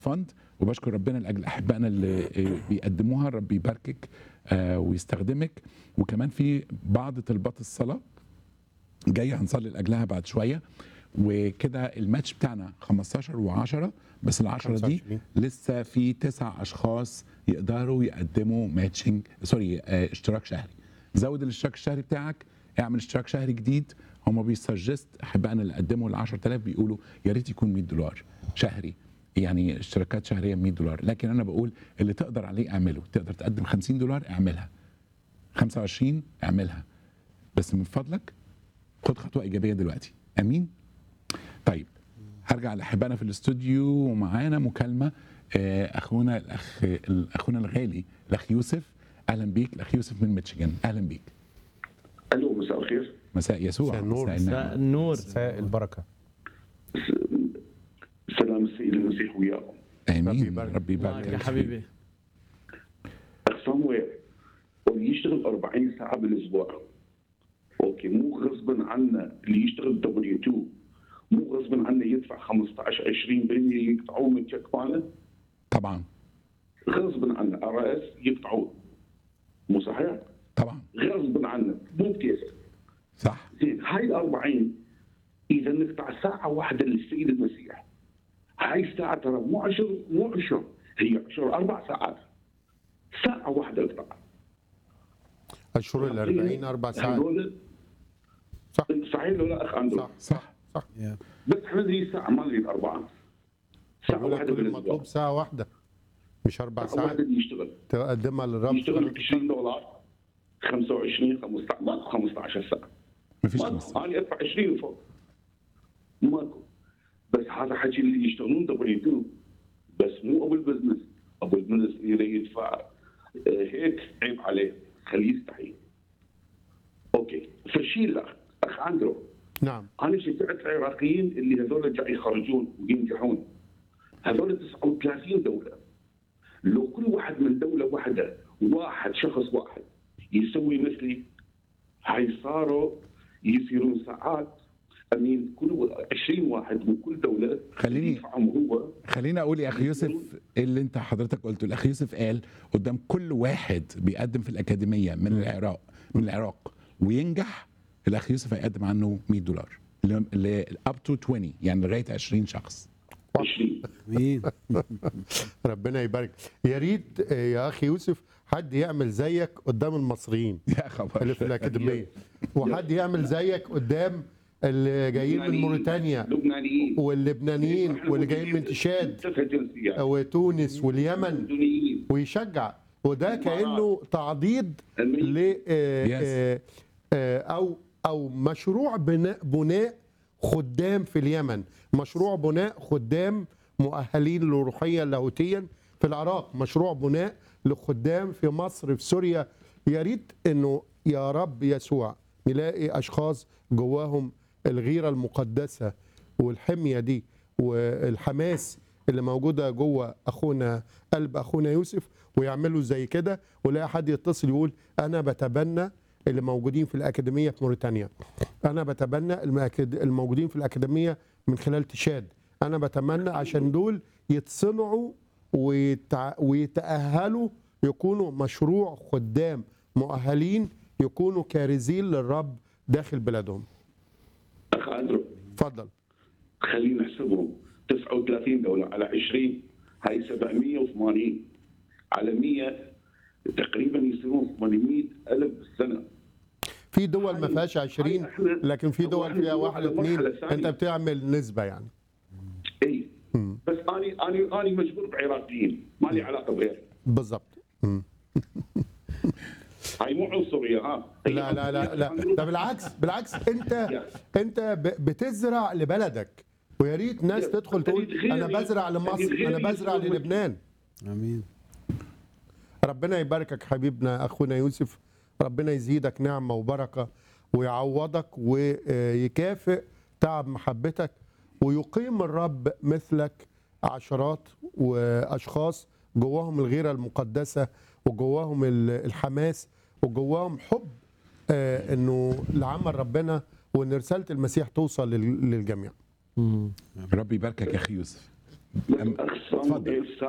فند وبشكر ربنا لاجل احبائنا اللي آه، بيقدموها رب يباركك آه، ويستخدمك وكمان في بعض طلبات الصلاه جايه هنصلي لاجلها بعد شويه وكده الماتش بتاعنا 15 و10 بس ال 10 دي 25. لسه في تسع اشخاص يقدروا يقدموا ماتشنج سوري آه، اشتراك شهري زود الاشتراك الشهري بتاعك اعمل اشتراك شهري جديد هم بيسجست احبائنا اللي قدموا ال 10000 بيقولوا يا ريت يكون 100 دولار شهري يعني اشتراكات شهريه 100 دولار لكن انا بقول اللي تقدر عليه اعمله تقدر تقدم 50 دولار اعملها 25 اعملها بس من فضلك خد خطوه ايجابيه دلوقتي امين طيب هرجع لاحبائنا في الاستوديو ومعانا مكالمه آه، اخونا الاخ اخونا الغالي الاخ يوسف اهلا بيك الاخ يوسف من ميتشيغان اهلا بيك الو مساء الخير مساء يسوع مساء النور. مساء مساء النعمة. النور مساء البركه سلام السيد المسيح وياكم امين ربي يبارك. ربي معك يبارك يا حبيبي اخ سامويل هو يشتغل 40 ساعه بالاسبوع اوكي مو غصبا عنه اللي يشتغل دبليو 2 مو غصبا عنه يدفع 15 20% يقطعوه من الشيك ماله طبعا غصبا عنه ار اس يقطعوه مو صحيح؟ طبعا غصبا عنه مو بكيفه صح زين هاي ال 40 اذا نقطع ساعه واحده للسيد المسيح هاي الساعه ترى مو عشر مو عشر هي عشر اربع ساعات ساعه واحده اقطع اشهر ال 40 اربع ساعات هذول- صح صحيح ولا لا اخ اندرو؟ صح صح صح بس احنا نريد ساعه ما نريد اربعه ساعه بقول لك واحده كل بالاسبوع المطلوب ساعه واحده مش اربع ساعه ساعات واحده اللي يشتغل تقدمها للرب يشتغل 20 دولار 25 15 ماكو 15 ساعه مفيش ماكو مصر انا ادفع 20 فوق ماكو بس هذا حكي اللي يشتغلون دبليو 2 بس مو ابو البزنس ابو البزنس اذا يدفع آه، هيك عيب عليه خليه يستحي اوكي فشيل اخ اخ اندرو نعم انا شفت عراقيين اللي هذول جاي يخرجون وينجحون هذول 39 دوله لو كل واحد من دوله واحده واحد شخص واحد يسوي مثلي هاي صاروا يصيرون ساعات امين كل 20 واحد من كل دوله خليني- يدفعهم هو خليني اقول يا اخي يوسف إيه اللي انت حضرتك قلته الاخ يوسف قال قدام كل واحد بيقدم في الاكاديميه من العراق من العراق وينجح الاخ يوسف هيقدم عنه 100 دولار اب تو 20 يعني لغايه 20 شخص 20 مين ربنا يبارك يا ريت آه، يا اخي يوسف حد يعمل زيك قدام المصريين يا خبر اللي في الاكاديميه وحد يعمل زيك قدام اللي جايين من لبنانيين- موريتانيا لبنانيين واللبنانيين إحنا واللي جايين من موجودين تشاد ثلاث جنسيات وتونس واليمن اردنيين ويشجع وده كانه تعضيد أمين. ل آه، Yes. آه، آه، او او مشروع بناء بناء خدام في اليمن مشروع بناء خدام مؤهلين للروحيه لاهوتيا في العراق مشروع بناء لخدام في مصر في سوريا يا ريت انه يا رب يسوع نلاقي اشخاص جواهم الغيره المقدسه والحميه دي والحماس اللي موجوده جوه اخونا قلب اخونا يوسف ويعملوا زي كده ولاقي حد يتصل يقول انا بتبنى اللي موجودين في الاكاديميه في موريتانيا انا بتبنى المأكد- الموجودين في الاكاديميه من خلال تشاد انا بتمنى عشان دول يتصنعوا ويتع... ويتاهلوا يكونوا مشروع خدام مؤهلين يكونوا كارزين للرب داخل بلادهم اخ اندرو اتفضل خلينا نحسبهم 39 دوله على 20 هاي 780 على 100 تقريبا يصيرون 800 الف بالسنه في دول ما فيهاش 20 هاي إحنا- لكن في هو دول إحنا فيها نروح واحد على اثنين مرحلة ثانية. انت بتعمل نسبه يعني اي بس انا انا انا مجبور بعراقيين ما لي علاقه بغير بالظبط مم. هاي مو عنصريه ها هي لا لا لا لا ده بالعكس بالعكس انت انت ب- بتزرع لبلدك ويا ريت ناس تدخل تقول انا بزرع لمصر انا بزرع للبنان امين ربنا يباركك حبيبنا اخونا يوسف ربنا يزيدك نعمه وبركه ويعوضك ويكافئ تعب محبتك ويقيم الرب مثلك عشرات واشخاص جواهم الغيره المقدسه وجواهم ال- الحماس وجواهم حب آه، انه لعمل ربنا وان رساله المسيح توصل لل- للجميع ربي يباركك يا اخي يوسف بس اخ اتفضل. صامويل